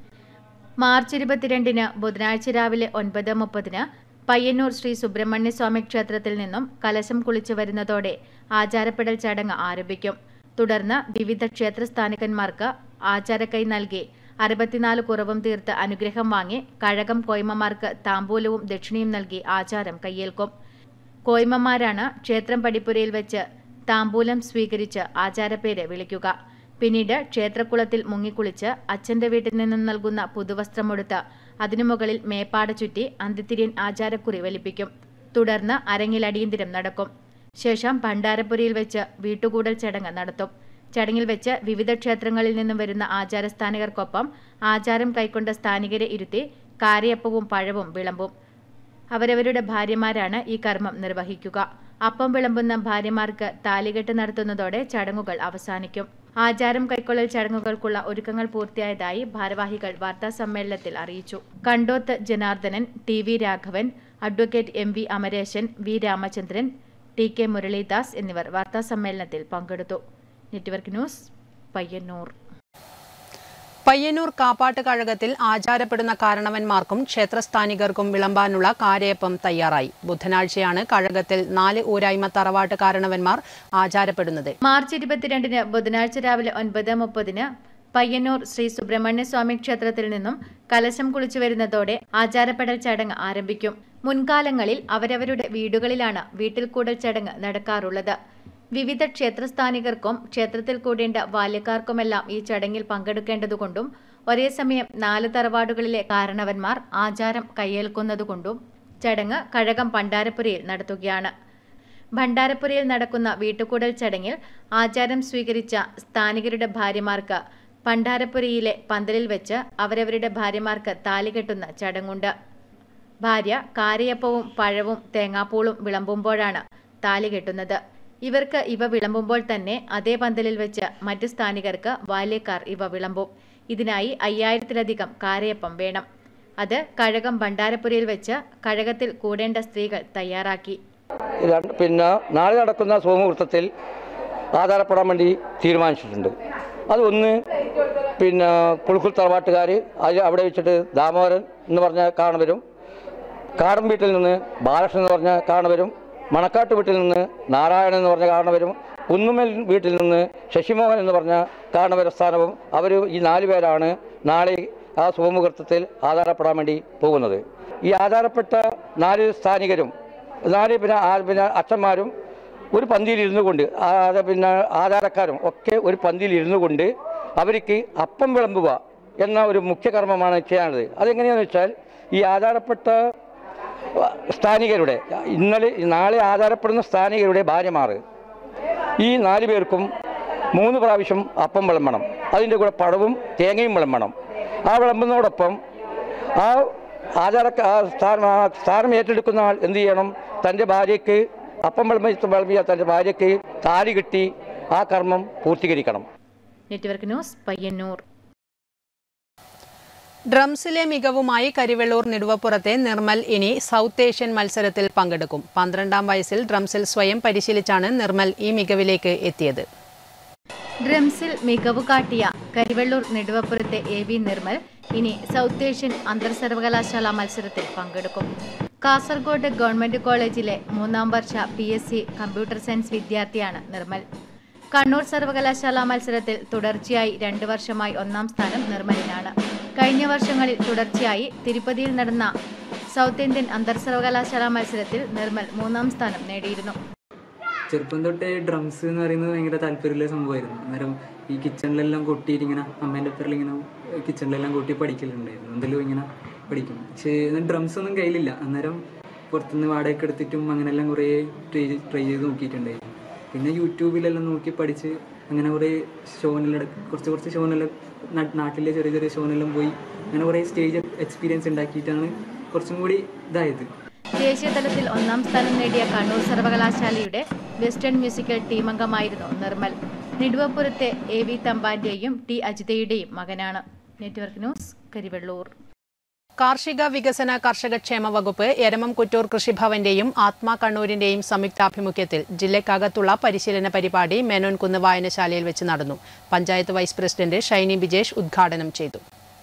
മാർച്ച് ഇരുപത്തിരണ്ടിന് ബുധനാഴ്ച രാവിലെ ഒൻപത് മുപ്പതിന് പയ്യന്നൂർ ശ്രീ സുബ്രഹ്മണ്യ സ്വാമി ക്ഷേത്രത്തിൽ നിന്നും കലശം കുളിച്ചു വരുന്നതോടെ ആചാരപ്പെടൽ ചടങ്ങ് ആരംഭിക്കും തുടർന്ന് വിവിധ ക്ഷേത്രസ്ഥാനികന്മാർക്ക് ആചാരക്കൈ നൽകി അറുപത്തിനാല് കുറവും തീർത്ത് അനുഗ്രഹം വാങ്ങി കഴകം കോയ്മമാർക്ക് താമ്പൂലവും ദക്ഷിണയും നൽകി ആചാരം കയ്യേൽക്കും കോയ്മമാരാണ് ക്ഷേത്രം പടിപ്പുരയിൽ വെച്ച് താമ്പൂലം സ്വീകരിച്ച് ആചാരപ്പേര് വിളിക്കുക പിന്നീട് ക്ഷേത്രക്കുളത്തിൽ മുങ്ങിക്കുളിച്ച് അച്ഛന്റെ വീട്ടിൽ നിന്നും നൽകുന്ന പുതുവസ്ത്രമെടുത്ത് അതിനു മുകളിൽ മേപ്പാട ചുറ്റി അന്തിത്തിരിയൻ ആചാരക്കുറി വലിപ്പിക്കും തുടർന്ന് അരങ്ങിൽ അടിയന്തിരം നടക്കും ശേഷം ഭണ്ഡാരപ്പുരയിൽ വെച്ച് വീട്ടുകൂടൽ ചടങ്ങ് നടത്തും ചടങ്ങിൽ വെച്ച് വിവിധ ക്ഷേത്രങ്ങളിൽ നിന്നും വരുന്ന ആചാരസ്ഥാനികർക്കൊപ്പം ആചാരം കൈക്കൊണ്ട സ്ഥാനികരെ ഇരുത്തി കാരയപ്പവും പഴവും വിളമ്പും അവരവരുടെ ഭാര്യമാരാണ് ഈ കർമ്മം നിർവഹിക്കുക അപ്പം വിളമ്പുന്ന ഭാര്യമാർക്ക് താലികെട്ട് നടത്തുന്നതോടെ ചടങ്ങുകൾ അവസാനിക്കും ആചാരം കൈക്കൊള്ളൽ ചടങ്ങുകൾക്കുള്ള ഒരുക്കങ്ങൾ പൂർത്തിയായതായി ഭാരവാഹികൾ വാർത്താ സമ്മേളനത്തിൽ അറിയിച്ചു Kandoth Janardhanan T V Raghavan advocate M V Amareshan V Ramachandran T K Muralidas എന്നിവർ വാർത്താ സമ്മേളനത്തിൽ പങ്കെടുത്തു നെറ്റ്വർക്ക് ന്യൂസ് പയ്യന്നൂർ പയ്യന്നൂർ കാപ്പാട്ട് കഴകത്തിൽ ആചാരപ്പെടുന്ന കാരണവന്മാർക്കും ക്ഷേത്രസ്ഥാനികർക്കും വിളമ്പാനുള്ള കാരയപ്പം തയ്യാറായി ബുധനാഴ്ചയാണ് കഴകത്തിൽ നാല് ഊരായ്മ തറവാട്ട് കാരണവന്മാർ ആചാരപ്പെടുന്നത് മാർച്ച് ഇരുപത്തിരണ്ടിന് ബുധനാഴ്ച രാവിലെ ഒൻപത് മുപ്പതിന് പയ്യന്നൂർ ശ്രീ സുബ്രഹ്മണ്യ സ്വാമി ക്ഷേത്രത്തിൽ നിന്നും കലശം കുളിച്ചു വരുന്നതോടെ ആചാരപ്പെടൽ ചടങ്ങ് ആരംഭിക്കും മുൻകാലങ്ങളിൽ അവരവരുടെ വീടുകളിലാണ് വീട്ടിൽ കൂടൽ ചടങ്ങ് നടക്കാറുള്ളത് വിവിധ ക്ഷേത്രസ്ഥാനികർക്കും ക്ഷേത്രത്തിൽ കൂടേണ്ട ബാല്യക്കാർക്കുമെല്ലാം ഈ ചടങ്ങിൽ പങ്കെടുക്കേണ്ടതുകൊണ്ടും ഒരേ സമയം നാല് തറവാടുകളിലെ കാരണവന്മാർ ആചാരം കയ്യേൽക്കുന്നതുകൊണ്ടും ചടങ്ങ് കഴകം പണ്ടാരപ്പുരയിൽ നടത്തുകയാണ് ഭണ്ഡാരപ്പുരയിൽ നടക്കുന്ന വീട്ടുകൂടൽ ചടങ്ങിൽ ആചാരം സ്വീകരിച്ച സ്ഥാനികരുടെ ഭാര്യമാർക്ക് ഭണ്ഡാരപ്പുരയിലെ പന്തലിൽ വെച്ച് അവരവരുടെ ഭാര്യമാർക്ക് താലി കെട്ടുന്ന ചടങ്ങുണ്ട് ഭാര്യ കാരയപ്പവും പഴവും തേങ്ങാപ്പൂളും വിളമ്പുമ്പോഴാണ് താലി കെട്ടുന്നത് ഇവർക്ക് ഇവ വിളമ്പുമ്പോൾ തന്നെ അതേ പന്തലിൽ വെച്ച് മറ്റു സ്ഥാനികർക്ക് ബാല്യക്കാർ ഇവ വിളമ്പും ഇതിനായി അയ്യായിരത്തിലധികം കാരയപ്പം വേണം അത് കഴകം ഭണ്ഡാരപ്പുരയിൽ വെച്ച് കഴകത്തിൽ കൂടേണ്ട സ്ത്രീകൾ തയ്യാറാക്കി രണ്ട് പിന്നെ നാളെ നടക്കുന്ന സോമമുഹൂർത്തത്തിൽ ആധാരപ്പെടാൻ വേണ്ടി തീരുമാനിച്ചിട്ടുണ്ട് അത് ഒന്ന് പിന്നെ കുളുക്കുൽ തറവാട്ടുകാർ അത് അവിടെ വെച്ചിട്ട് ദാമോദരൻ എന്ന് പറഞ്ഞ കാണവരും കാടൻ വീട്ടിൽ നിന്ന് ബാലകൃഷ്ണൻ എന്ന് പറഞ്ഞ കാണവരും മണക്കാട്ട് വീട്ടിൽ നിന്ന് നാരായണൻ എന്ന് പറഞ്ഞ കാണവരും കുന്നുമൽ വീട്ടിൽ നിന്ന് ശശിമോഹൻ എന്ന് പറഞ്ഞ കാരണവര സ്ഥാനവും അവർ ഈ നാല് പേരാണ് നാളെ ആ സുമുഹൂർത്തത്തിൽ ആധാരപ്പെടാൻ വേണ്ടി പോകുന്നത് ഈ ആധാരപ്പെട്ട നാല് സ്ഥാനികരും നാല് പിന്നെ ആ- പിന്നെ അച്ഛന്മാരും ഒരു പന്തിയിൽ ഇരുന്നു കൊണ്ട് ആ- അത് പിന്നെ ആധാരക്കാരും ഒക്കെ ഒരു പന്തിയിൽ ഇരുന്നു കൊണ്ട് അവർക്ക് അപ്പം വിളമ്പുക എന്ന ഒരു മുഖ്യ കർമ്മമാണ് ചെയ്യാനുള്ളത് അതെങ്ങനെയാണെന്ന് വെച്ചാൽ ഈ ആധാരപ്പെട്ട സ്ഥാനികരുടെ ഇന്നലെ നാളെ ആധാരപ്പെടുന്ന സ്ഥാനികരുടെ ഭാര്യമാർ ഈ നാല് പേർക്കും മൂന്ന് പ്രാവശ്യം അപ്പം വിളമ്പണം അതിൻ്റെ കൂടെ പഴവും തേങ്ങയും വിളമ്പണം ആ വിളമ്പുന്നതോടൊപ്പം ആ ആചാര ആ സ്ഥാനം ആ സ്ഥാനം ഏറ്റെടുക്കുന്ന ആൾ എന്ത് ചെയ്യണം തൻ്റെ ഭാര്യയ്ക്ക് അപ്പം വിളമ്പി വിളമ്പിയ തൻ്റെ ഭാര്യയ്ക്ക് താലി കിട്ടി ആ കർമ്മം പൂർത്തീകരിക്കണം നെറ്റ്വർക്ക് ന്യൂസ് പയ്യന്നൂർ ഡ്രംസിലെ മികവുമായി കരിവെള്ളൂർ നെടുവപ്പുറത്തെ നിർമ്മൽ ഇനി സൗത്ത് ഏഷ്യൻ മത്സരത്തിൽ പങ്കെടുക്കും പന്ത്രണ്ടാം വയസ്സിൽ ഡ്രംസിൽ സ്വയം പരിശീലിച്ചാണ് നിർമ്മൽ ഈ മികവിലേക്ക് എത്തിയത് ഡ്രംസിൽ മികവ് കാട്ടിയ കരിവെള്ളൂർ നെടുവപ്പുറത്തെ എ വി നിർമ്മൽ ഇനി സൗത്ത് ഏഷ്യൻ അന്തർ സർവകലാശാല മത്സരത്തിൽ പങ്കെടുക്കും കാസർഗോഡ് ഗവൺമെന്റ് കോളേജിലെ മൂന്നാം വർഷ P S C computer science വിദ്യാർത്ഥിയാണ് നിർമ്മൽ കണ്ണൂർ സർവകലാശാല മത്സരത്തിൽ തുടർച്ചയായി രണ്ടു വർഷമായി ഒന്നാം സ്ഥാനം നിർമ്മലിനാണ് കഴിഞ്ഞ വർഷങ്ങളിൽ തുടർച്ചയായി തിരുപ്പതിയിൽ നടന്ന സൗത്ത് ഇന്ത്യൻ അന്തർ സർവകലാശാല മത്സരത്തിൽ നിർമ്മൽ മൂന്നാം സ്ഥാനം നേടിയിരുന്നു ചെറുപ്പം തൊട്ടേ ഡ്രംസ് എന്ന് പറയുന്നത് ഭയങ്കര താല്പര്യമുള്ള സംഭവമായിരുന്നു അന്നേരം ഈ കിച്ചണിലെല്ലാം കൊട്ടിയിട്ട് ഇങ്ങനെ അമ്മേൻ്റെ ഒപ്പം ഇങ്ങനെ കിച്ചണിലെല്ലാം കൊട്ടി പഠിക്കലുണ്ടായിരുന്നു എന്തെങ്കിലും ഇങ്ങനെ പഠിക്കും പക്ഷേ ഡ്രംസ് ഒന്നും കയ്യിലില്ല അന്നേരം പുറത്തുനിന്ന് വാടകയ്ക്ക് എടുത്തിട്ടും അങ്ങനെല്ലാം കുറേ ട്രൈ ട്രൈ ചെയ്ത് നോക്കിയിട്ടുണ്ടായിരുന്നു പിന്നെ യൂട്യൂബിലെല്ലാം നോക്കി പഠിച്ച് അങ്ങനെ കുറേ ഷോനെല്ലാം കുറച്ച് കുറച്ച് ഷോനെല്ലാം നാ- നാട്ടിലെ ചെറിയ ചെറിയ ഷോനെല്ലാം പോയി അങ്ങനെ കുറേ സ്റ്റേജ് എക്സ്പീരിയൻസ് ഉണ്ടാക്കിയിട്ടാണ് കുറച്ചും കൂടി ഇതായത് ദേശീയ തലത്തിൽ ഒന്നാം സ്ഥാനം നേടിയ കണ്ണൂർ സർവകലാശാലയുടെ വെസ്റ്റേൺ മ്യൂസിക്കൽ ടീമംഗമായിരുന്നു നിർമ്മൽ നെടുവപ്പുറത്തെ എ വി തമ്പാന്റെയും ടി അജിതയുടെയും മകനാണ് നെറ്റ്വർക്ക് ന്യൂസ് കരിവെള്ളൂർ കാർഷിക വികസന കർഷകക്ഷേമ വകുപ്പ് എരമം കുറ്റൂർ കൃഷിഭവന്റെയും ആത്മാ കണ്ണൂരിന്റെയും സംയുക്താഭിമുഖ്യത്തിൽ ജില്ലക്കകത്തുള്ള പരിശീലന പരിപാടി മേനോൻകുന്ന് വായനശാലയിൽ വെച്ച് നടന്നു പഞ്ചായത്ത് വൈസ് പ്രസിഡന്റ് ഷൈനി ബിജേഷ് ഉദ്ഘാടനം ചെയ്തു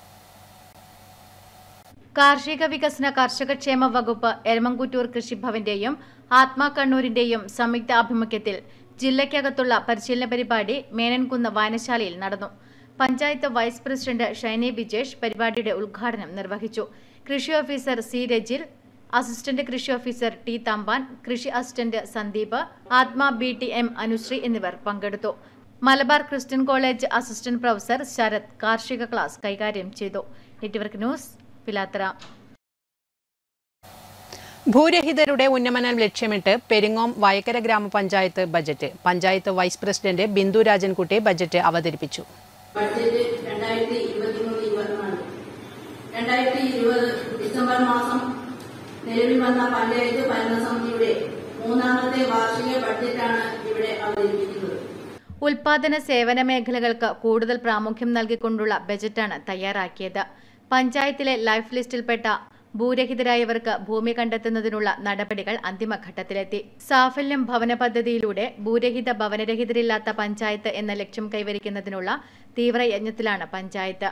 കാർഷിക വികസന കർഷകക്ഷേമ വകുപ്പ് എരമംകുറ്റൂർ കൃഷിഭവന്റെയും ആത്മാ കണ്ണൂരിന്റെയും സംയുക്ത ആഭിമുഖ്യത്തിൽ ജില്ലയ്ക്കകത്തുള്ള പരിശീലന പരിപാടി മേനൻകുന്ന് വായനശാലയിൽ നടന്നു പഞ്ചായത്ത് വൈസ് പ്രസിഡന്റ് ഷൈനി ബിജേഷ് പരിപാടിയുടെ ഉദ്ഘാടനം നിർവഹിച്ചു കൃഷി ഓഫീസർ സി രജിൽ അസിസ്റ്റന്റ് കൃഷി ഓഫീസർ ടി തമ്പാൻ കൃഷി അസിസ്റ്റന്റ് സന്ദീപ് ആത്മാ ബി ടി എം അനുശ്രീ എന്നിവർ പങ്കെടുത്തു Malabar Christian college assistant professor Sarath കാർഷിക ക്ലാസ് കൈകാര്യം ചെയ്തു നെറ്റ്വർക്ക് ന്യൂസ് പിലാത്തറ ഭൂരഹിതരുടെ ഉന്നമനം ലക്ഷ്യമിട്ട് പെരിങ്ങോം വയക്കര ഗ്രാമപഞ്ചായത്ത് budget panchayat vice president Bindu Rajankutty budget അവതരിപ്പിച്ചു ബഡ്ജറ്റ് രണ്ടായിരത്തി ഇരുപത്തിമൂന്ന് ഇരുപത്തിനാല് രണ്ടായിരത്തി ഇരുപത് ഡിസംബർ മാസം നിലവിൽ വന്ന പഞ്ചായത്ത് ഭരണസമിതിയുടെ മൂന്നാമത്തെ വാർഷിക ബഡ്ജറ്റാണ് ഇവിടെ അവതരിപ്പിക്കുന്നത് ഉൽപാദന സേവന മേഖലകൾക്ക് കൂടുതൽ പ്രാമുഖ്യം നൽകിക്കൊണ്ടുള്ള ബജറ്റാണ് തയ്യാറാക്കിയത് പഞ്ചായത്തിലെ ലൈഫ് ലിസ്റ്റിൽപ്പെട്ട ഭൂരഹിതരായവർക്ക് ഭൂമി കണ്ടെത്തുന്നതിനുള്ള നടപടികൾ അന്തിമഘട്ടത്തിലെത്തി സാഫല്യം ഭവന പദ്ധതിയിലൂടെ ഭൂരഹിത ഭവനരഹിതരില്ലാത്ത പഞ്ചായത്ത് എന്ന ലക്ഷ്യം കൈവരിക്കുന്നതിനുള്ള തീവ്രയജ്ഞത്തിലാണ് പഞ്ചായത്ത്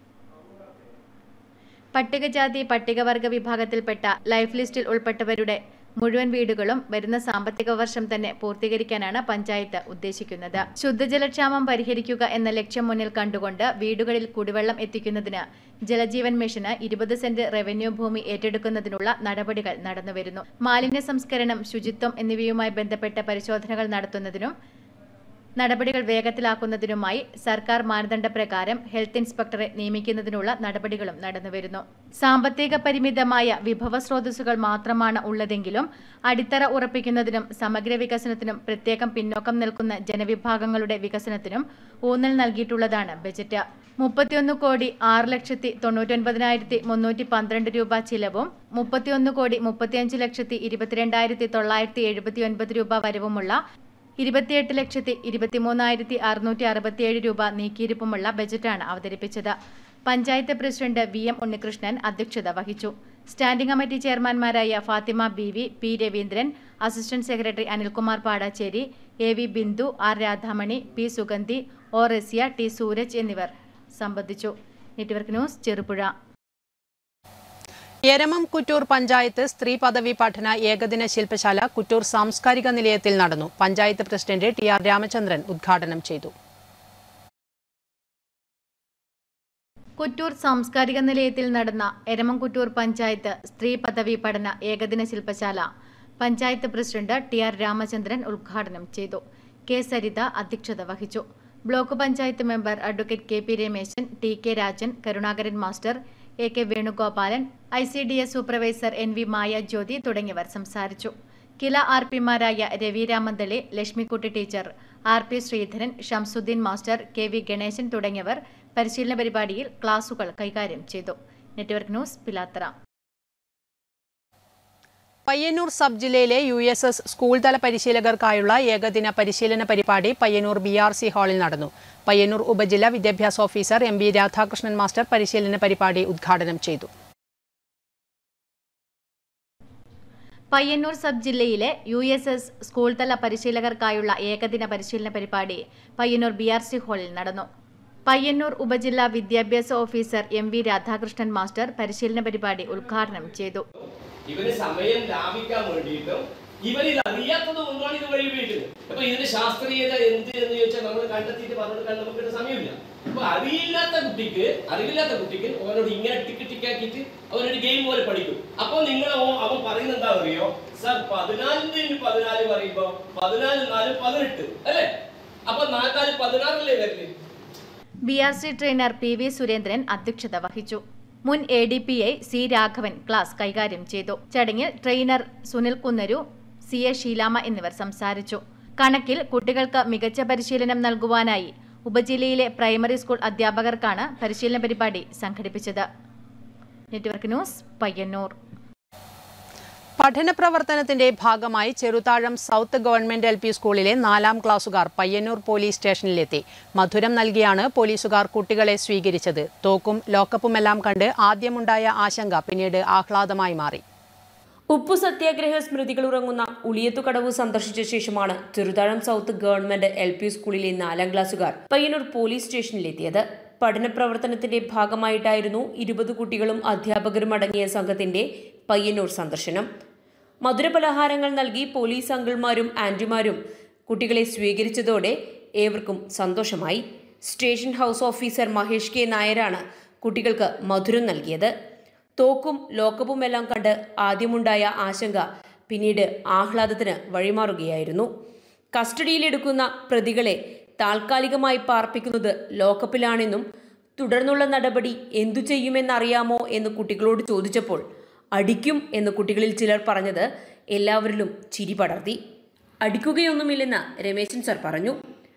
പട്ടികജാതി പട്ടികവർഗ വിഭാഗത്തിൽപ്പെട്ട ലൈഫ് ലിസ്റ്റിൽ ഉൾപ്പെട്ടവരുടെ മുഴുവൻ വീടുകളും വരുന്ന സാമ്പത്തിക വർഷം തന്നെ പൂർത്തീകരിക്കാനാണ് പഞ്ചായത്ത് ഉദ്ദേശിക്കുന്നത് ശുദ്ധജലക്ഷാമം പരിഹരിക്കുക എന്ന ലക്ഷ്യം മുന്നിൽ കണ്ടുകൊണ്ട് വീടുകളിൽ കുടിവെള്ളം എത്തിക്കുന്നതിന് ജലജീവൻ മിഷന് ഇരുപത് സെന്റ് റവന്യൂ ഭൂമി ഏറ്റെടുക്കുന്നതിനുള്ള നടപടികൾ നടന്നുവരുന്നു മാലിന്യ സംസ്കരണം ശുചിത്വം എന്നിവയുമായി ബന്ധപ്പെട്ട പരിശോധനകൾ നടത്തുന്നതിനും നടപടികൾ വേഗത്തിലാക്കുന്നതിനുമായി സർക്കാർ മാനദണ്ഡപ്രകാരം ഹെൽത്ത് ഇൻസ്പെക്ടറെ നിയമിക്കുന്നതിനുള്ള നടപടികളും നടന്നുവരുന്നു സാമ്പത്തിക പരിമിതമായ വിഭവ സ്രോതസ്സുകൾ മാത്രമാണ് ഉള്ളതെങ്കിലും അടിത്തറ ഉറപ്പിക്കുന്നതിനും സമഗ്ര വികസനത്തിനും പ്രത്യേകം പിന്നോക്കം നിൽക്കുന്ന ജനവിഭാഗങ്ങളുടെ വികസനത്തിനും ഊന്നൽ നൽകിയിട്ടുള്ളതാണ് ബജറ്റ് മുപ്പത്തിയൊന്ന് കോടി ആറ് ലക്ഷത്തി തൊണ്ണൂറ്റൊൻപതിനായിരത്തി മുന്നൂറ്റി പന്ത്രണ്ട് രൂപ ചിലവും മുപ്പത്തിയൊന്ന് കോടി മുപ്പത്തിയഞ്ച് ലക്ഷത്തി ഇരുപത്തിരണ്ടായിരത്തി തൊള്ളായിരത്തി എഴുപത്തിയൊൻപത് രൂപ വരവുമുള്ള ഇരുപത്തിയെട്ട് ലക്ഷത്തി ഇരുപത്തിമൂന്നായിരത്തി അറുന്നൂറ്റി അറുപത്തിയേഴ് രൂപ നീക്കിയിരിപ്പുമുള്ള ബജറ്റാണ് അവതരിപ്പിച്ചത് panchayat president V M Unnikrishnan അധ്യക്ഷത വഹിച്ചു സ്റ്റാൻഡിംഗ് കമ്മിറ്റി ചെയർമാൻമാരായ Fathima B V P Raveendran assistant secretary Anilkumar Padachery A V Bindu R Radhamani P Sugandhi O Raziya T Sooraj എന്നിവർ സംബന്ധിച്ചു നെറ്റ്വർക്ക് ന്യൂസ് ചെറുപുഴ എരമം കുറ്റൂർ പഞ്ചായത്ത് സ്ത്രീ പദവി പഠന ഏകദിന ശില്പശാല കുറ്റൂർ സാംസ്കാരിക നിലയത്തിൽ നടന്നു panchayat president T R Ramachandran ഉദ്ഘാടനം ചെയ്തു കുറ്റൂർ സാംസ്കാരിക നിലയത്തിൽ നടന്ന എരമംകുറ്റൂർ പഞ്ചായത്ത് സ്ത്രീ പദവി പഠന ഏകദിന ശില്പശാല panchayat president T R Ramachandran ഉദ്ഘാടനം ചെയ്തു കെ സരിത അധ്യക്ഷത വഹിച്ചു block panchayat member advocate K P Rameshan T K Rajan Karunakaran master A K Venugopalan I C D S supervisor N V Maya Jyothi തുടങ്ങിയവർ സംസാരിച്ചു കില ആർ പിമാരായ Ravi Ramanthali Lakshmikutty teacher R P Sreedharan Shamsuddin master K V Ganesan തുടങ്ങിയവർ പരിശീലന പരിപാടിയിൽ ക്ലാസുകൾ കൈകാര്യം ചെയ്തു network news Pilathara Payyanur sub ജില്ലയിലെ യു എസ് എസ് സ്കൂൾ തല പരിശീലകർക്കായുള്ള ഏകദിന പരിശീലന പരിപാടി പയ്യന്നൂർ ബി ആർ സി ഹാളിൽ നടന്നു പയ്യന്നൂർ ഉപജില്ല വിദ്യാഭ്യാസ officer M B Radhakrishnan master പരിശീലന പരിപാടി ഉദ്ഘാടനം ചെയ്തു പയ്യന്നൂർ സബ് ജില്ലയിലെ യു എസ് എസ് സ്കൂൾ തല പരിശീലകർക്കായുള്ള ഏകദിന പരിശീലന പരിപാടി പയ്യന്നൂർ ബി ആർ സി ഹാളിൽ നടന്നു പയ്യന്നൂർ ഉപജില്ലാ വിദ്യാഭ്യാസ officer M V Radhakrishnan master പരിശീലന പരിപാടി ഉദ്ഘാടനം ചെയ്തു ഇവന് സമയം ലാഭിക്കാൻ വേണ്ടിയിട്ടും ഇവരിത് അറിയാത്തത് കൊണ്ടാണ് ഇത് വഴി ഉപയോഗിക്കുന്നത് അപ്പൊ ഇതിന്റെ ശാസ്ത്രീയത എന്ത് എന്ന് ചോദിച്ചാൽ നമ്മൾ കണ്ടെത്തിയിട്ട് പറഞ്ഞു കൊടുക്കാൻ നമുക്ക് സമയമില്ല അപ്പൊ അറിയില്ലാത്ത കുട്ടിക്ക് അറിവില്ലാത്ത കുട്ടിക്ക് അവനോട് ഇങ്ങനെ ടിക്ക് ടിക്കാക്കിയിട്ട് അവനൊരു ഗെയിം പോലെ പഠിക്കും അപ്പൊ നിങ്ങൾ അവൻ പറയുന്നത് എന്താ അറിയോ സർ പതിനാലിന് ഇനി പതിനാല് പറയുമ്പോ പതിനാല് നാല് പതിനെട്ട് അല്ലേ അപ്പൊ നാല് പതിനാറല്ലേ വരില്ലേ B R C trainer P V Surendran അധ്യക്ഷത വഹിച്ചു മുൻ A D P I C Raghavan class കൈകാര്യം ചെയ്തു ചടങ്ങിൽ trainer Sunil Kunnaru C A Sheelama എന്നിവർ സംസാരിച്ചു കണക്കിൽ കുട്ടികൾക്ക് മികച്ച പരിശീലനം നൽകുവാനായി ഉപജില്ലയിലെ പ്രൈമറി സ്കൂൾ അധ്യാപകർക്കാണ് പരിശീലന പരിപാടി സംഘടിപ്പിച്ചത് നെറ്റ്വർക്ക് ന്യൂസ് പയ്യന്നൂർ പഠന പ്രവർത്തനത്തിന്റെ ഭാഗമായി Cheruthazham south government L P സ്കൂളിലെ നാലാം ക്ലാസുകാർ പയ്യന്നൂർ പോലീസ് സ്റ്റേഷനിലെത്തി മധുരം നൽകിയാണ് പോലീസുകാർ കുട്ടികളെ സ്വീകരിച്ചത് തോക്കും ലോക്കപ്പുമെല്ലാം കണ്ട് ആദ്യമുണ്ടായ ആശങ്ക പിന്നീട് ആഹ്ലാദമായി മാറി ഉപ്പു സത്യാഗ്രഹ സ്മൃതികൾ ഉറങ്ങുന്ന ഉളിയത്തുകടവ് സന്ദർശിച്ച ശേഷമാണ് Cheruthazham south government L P സ്കൂളിലെ നാലാം ക്ലാസുകാർ പയ്യന്നൂർ പോലീസ് സ്റ്റേഷനിലെത്തിയത് പഠന പ്രവർത്തനത്തിന്റെ ഭാഗമായിട്ടായിരുന്നു ഇരുപത് കുട്ടികളും അധ്യാപകരും അടങ്ങിയ സംഘത്തിന്റെ പയ്യന്നൂർ സന്ദർശനം മധുരപലഹാരങ്ങൾ നൽകി പോലീസ് അങ്കിൾമാരും ആന്റിമാരും കുട്ടികളെ സ്വീകരിച്ചതോടെ ഏവർക്കും സന്തോഷമായി station house officer Mahesh K നായരാണ് കുട്ടികൾക്ക് മധുരം നൽകിയത് തോക്കും ലോക്കപ്പുമെല്ലാം കണ്ട് ആദ്യമുണ്ടായ ആശങ്ക പിന്നീട് ആഹ്ലാദത്തിന് വഴിമാറുകയായിരുന്നു കസ്റ്റഡിയിലെടുക്കുന്ന പ്രതികളെ താൽക്കാലികമായി പാർപ്പിക്കുന്നത് ലോക്കപ്പിലാണെന്നും തുടർന്നുള്ള നടപടി എന്തു ചെയ്യുമെന്നറിയാമോ എന്ന് കുട്ടികളോട് ചോദിച്ചപ്പോൾ അടിക്കും എന്ന് കുട്ടികളിൽ ചിലർ പറഞ്ഞത് എല്ലാവരിലും ചിരി പടർത്തി അടിക്കുകയൊന്നുമില്ലെന്ന് രമേശൻ സർ പറഞ്ഞു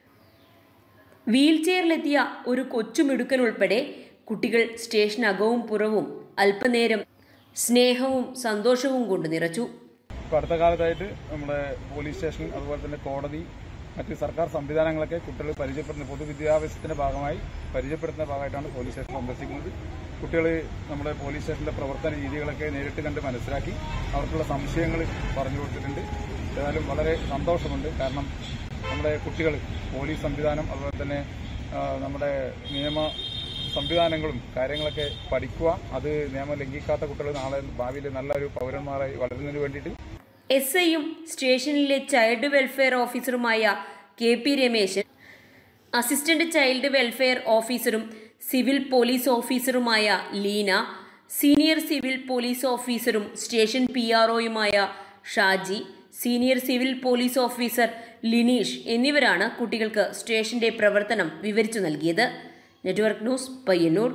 വീൽ ചെയറിലെത്തിയ ഒരു കൊച്ചുമിടുക്കൻ ഉൾപ്പെടെ കുട്ടികൾ സ്റ്റേഷനകവും പുറവും അല്പനേരം സ്നേഹവും സന്തോഷവും കൊണ്ട് നിറച്ചു ഇപ്പോൾ അടുത്ത കാലത്തായിട്ട് നമ്മുടെ പോലീസ് സ്റ്റേഷൻ അതുപോലെ തന്നെ കോടതി മറ്റ് സർക്കാർ സംവിധാനങ്ങളൊക്കെ കുട്ടികൾ പരിചയപ്പെടുന്ന പൊതുവിദ്യാഭ്യാസത്തിന്റെ ഭാഗമായി പരിചയപ്പെടുത്തുന്ന ഭാഗമായിട്ടാണ് പോലീസ് സ്റ്റേഷൻ സന്ദർശിക്കുന്നത് കുട്ടികൾ നമ്മുടെ പോലീസ് സ്റ്റേഷന്റെ പ്രവർത്തന രീതികളൊക്കെ നേരിട്ട് കണ്ട് മനസ്സിലാക്കി അവർക്കുള്ള സംശയങ്ങൾ പറഞ്ഞു കൊടുത്തിട്ടുണ്ട് ഏതായാലും വളരെ സന്തോഷമുണ്ട് കാരണം നമ്മുടെ കുട്ടികൾ പോലീസ് സംവിധാനം അതുപോലെ തന്നെ ആ, നമ്മുടെ നിയമ സംവിധാനങ്ങളും കാര്യങ്ങളൊക്കെ പഠിക്കുക അത് നിയമം ലംഘിക്കാത്ത കുട്ടികൾ നാളെ ഭാവിയിൽ നല്ലൊരു പൗരന്മാരായി വളരുന്നതിന് വേണ്ടിയിട്ട് എസ് ഐയും സ്റ്റേഷനിലെ ചൈൽഡ് വെൽഫെയർ ഓഫീസറുമായ K P Rameshan assistant child welfare ഓഫീസറും സിവിൽ പോലീസ് ഓഫീസറുമായ ലീന സീനിയർ സിവിൽ പോലീസ് ഓഫീസറും സ്റ്റേഷൻ പി ആർ ഒയുമായ Shaji senior civil police officer Lineesh എന്നിവരാണ് കുട്ടികൾക്ക് സ്റ്റേഷന്റെ പ്രവർത്തനം വിവരിച്ചു നൽകിയത് നെറ്റ്വർക്ക് ന്യൂസ് പയ്യന്നൂർ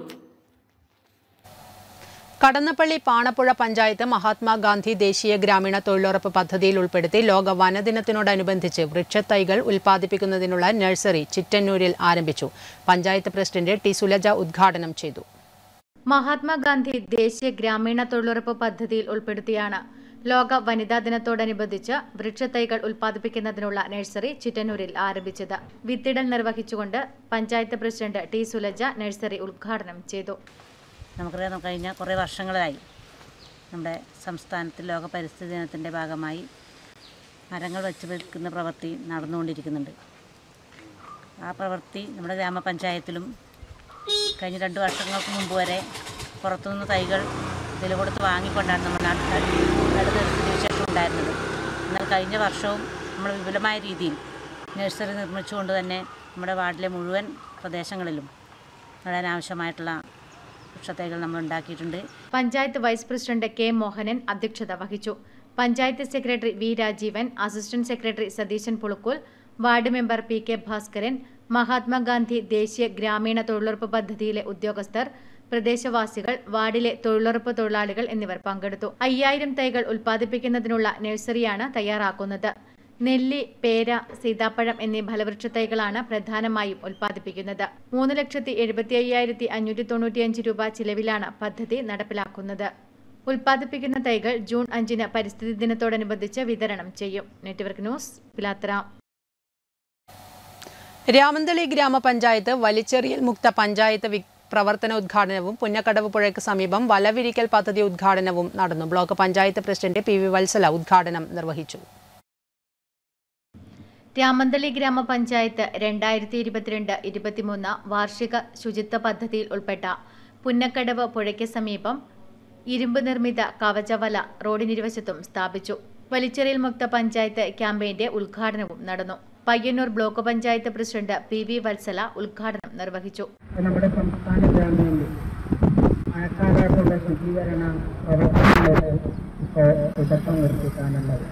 കടന്നപ്പള്ളി പാണപ്പുഴ പഞ്ചായത്ത് മഹാത്മാഗാന്ധി ദേശീയ ഗ്രാമീണ തൊഴിലുറപ്പ് പദ്ധതിയിൽ ഉൾപ്പെടുത്തി ലോക വനദിനത്തിനോടനുബന്ധിച്ച് വൃക്ഷത്തൈകൾ ഉൽപ്പാദിപ്പിക്കുന്നതിനുള്ള നഴ്സറി ചിറ്റന്നൂരിൽ ആരംഭിച്ചു പഞ്ചായത്ത് പ്രസിഡന്റ് ടി സുലജ ഉദ്ഘാടനം ചെയ്തു മഹാത്മാഗാന്ധി ദേശീയ ഗ്രാമീണ തൊഴിലുറപ്പ് പദ്ധതിയിൽ ഉൾപ്പെടുത്തിയാണ് ലോക വനിതാ ദിനത്തോടനുബന്ധിച്ച് വൃക്ഷത്തൈകൾ ഉൽപ്പാദിപ്പിക്കുന്നതിനുള്ള നഴ്സറി ചിറ്റന്നൂരിൽ ആരംഭിച്ചത് വിത്തിടൽ നിർവഹിച്ചുകൊണ്ട് panchayat president T Sulaja nursery ഉദ്ഘാടനം ചെയ്തു നമുക്കറിയാം കഴിഞ്ഞ കുറേ വർഷങ്ങളായി നമ്മുടെ സംസ്ഥാനത്തിൽ ലോക പരിസ്ഥിതി ദിനത്തിൻ്റെ ഭാഗമായി മരങ്ങൾ വെച്ച് വെക്കുന്ന പ്രവൃത്തി നടന്നുകൊണ്ടിരിക്കുന്നുണ്ട് ആ പ്രവൃത്തി നമ്മുടെ ഗ്രാമപഞ്ചായത്തിലും കഴിഞ്ഞ രണ്ട് വർഷങ്ങൾക്ക് മുമ്പ് വരെ പുറത്തുനിന്ന് തൈകൾ വില കൊടുത്ത് വാങ്ങിക്കൊണ്ടാണ് നമ്മൾ നടുനിർത്തിയ ശേഷം ഉണ്ടായിരുന്നത് എന്നാൽ കഴിഞ്ഞ വർഷവും നമ്മൾ വിപുലമായ രീതിയിൽ നഴ്സറി നിർമ്മിച്ചുകൊണ്ട് തന്നെ നമ്മുടെ വാർഡിലെ മുഴുവൻ പ്രദേശങ്ങളിലും നടാൻ ആവശ്യമായിട്ടുള്ള വൃക്ഷത്തൈകൾ നമ്മൾ ഉണ്ടാക്കിയിട്ടുണ്ട് panchayat vice president K Mohanan അധ്യക്ഷത വഹിച്ചു panchayat secretary V Rajeevan assistant secretary Satheesan Pulukkool ward member P K Bhaskaran Mahatma Gandhi ദേശീയ ഗ്രാമീണ തൊഴിലുറപ്പ് പദ്ധതിയിലെ ഉദ്യോഗസ്ഥർ പ്രദേശവാസികൾ വാർഡിലെ തൊഴിലുറപ്പ് തൊഴിലാളികൾ എന്നിവർ പങ്കെടുത്തു അയ്യായിരം തൈകൾ ഉൽപ്പാദിപ്പിക്കുന്നതിനുള്ള നഴ്സറിയാണ് തയ്യാറാക്കുന്നത് നെല്ലി പേര സീതാപ്പഴം എന്നീ ഫലവൃക്ഷ തൈകളാണ് പ്രധാനമായും ഉൽപ്പാദിപ്പിക്കുന്നത് മൂന്ന് ലക്ഷത്തി എഴുപത്തി അയ്യായിരത്തി അഞ്ഞൂറ്റി തൊണ്ണൂറ്റിയഞ്ച് രൂപ ചിലവിലാണ് പദ്ധതി നടപ്പിലാക്കുന്നത് ഉൽപ്പാദിപ്പിക്കുന്ന തൈകൾ ജൂൺ അഞ്ചിന് പരിസ്ഥിതി ദിനത്തോടനുബന്ധിച്ച് വിതരണം ചെയ്യും നെറ്റ്വർക്ക് ന്യൂസ് പിലാത്ര രാമന്തളി ഗ്രാമപഞ്ചായത്ത് വലിച്ചെറിയൽ മുക്ത പഞ്ചായത്ത് വി- പ്രവർത്തന ഉദ്ഘാടനവും പുന്നക്കടവ് പുഴയ്ക്ക് സമീപം വലവിരിക്കൽ പദ്ധതി ഉദ്ഘാടനവും നടന്നു block panchayat president P V Vatsala ഉദ്ഘാടനം നിർവഹിച്ചു രാമന്തളി ഗ്രാമപഞ്ചായത്ത് രണ്ടായിരത്തി ഇരുപത്തിരണ്ട് ഇരുപത്തിമൂന്ന് വാർഷിക ശുചിത്വ പദ്ധതിയിൽ ഉൾപ്പെട്ട പുന്നക്കടവ് പുഴയ്ക്ക് സമീപം ഇരുമ്പ് നിർമ്മിത കവചവല റോഡിനിരുവശത്തും സ്ഥാപിച്ചു വലിച്ചെറിയൽ മുക്ത പഞ്ചായത്ത് ക്യാമ്പയിന്റെ ഉദ്ഘാടനവും നടന്നു Payyanur block panchayat president P V Vatsala ഉദ്ഘാടനം നിർവഹിച്ചു നമ്മുടെ സംസ്ഥാന ഗവൺമെന്റ് മഴക്കാലത്തുള്ള ശുചീകരണ പ്രവർത്തനങ്ങൾക്ക് ഇപ്പോൾ തുടക്കം കുറിച്ചിട്ടാണുള്ളത്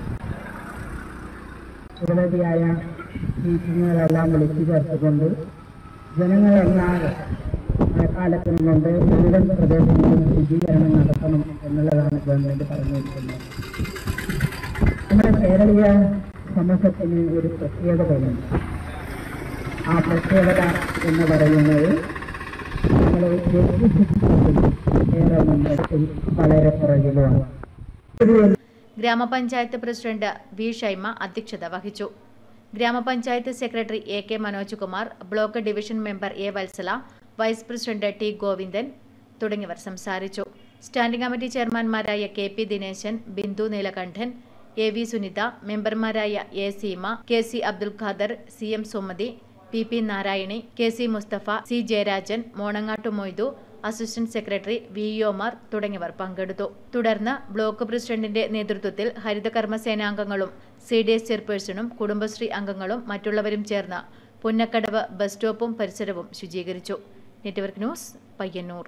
നിരവധിയായ മീറ്റിങ്ങുകളെല്ലാം വിളിച്ചു ചേർത്തുകൊണ്ട് ജനങ്ങളൊന്നാകെ മഴക്കാലത്തിന് മുമ്പ് മുഴുവൻ പ്രദേശങ്ങളിലും ശുചീകരണം നടത്തണം എന്നുള്ളതാണ് ഗവൺമെന്റ് പറഞ്ഞിരിക്കുന്നത് നമ്മുടെ കേരളീയ സമൂഹത്തിന് ഒരു പ്രത്യേകതയുണ്ട് ആ പ്രത്യേകത എന്ന് പറയുന്നത് നമ്മളെ വ്യക്തിശുചിത്വത്തിൽ ഏറെ മുമ്പത്തിൽ വളരെ പുറകിലുമാണ് ഗ്രാമപഞ്ചായത്ത് പ്രസിഡന്റ് വി ഷൈമ അധ്യക്ഷത വഹിച്ചു ഗ്രാമപഞ്ചായത്ത് secretary A K Manoj Kumar block division member A Vatsala vice president T Govindan തുടങ്ങിയവർ സംസാരിച്ചു സ്റ്റാൻഡിംഗ് കമ്മിറ്റി ചെയർമാൻമാരായ K P Dineshan Bindu Neelakandan A V Sunitha മെമ്പർമാരായ A Seema K C Abdul Khader C M Sumathi P P Narayani K C Musthafa C Jayarajan Monangattu Moythu assistant secretary V Omar തുടങ്ങിയവർ പങ്കെടുത്തു തുടർന്ന് ബ്ലോക്ക് പ്രസിഡന്റിന്റെ നേതൃത്വത്തിൽ ഹരിതകർമ്മ സേനാംഗങ്ങളും സി ഡി എസ് ചെയർപേഴ്സണും കുടുംബശ്രീ അംഗങ്ങളും മറ്റുള്ളവരും ചേർന്ന് പുന്നക്കടവ് ബസ് സ്റ്റോപ്പും പരിസരവും ശുചീകരിച്ചു network news Payyanur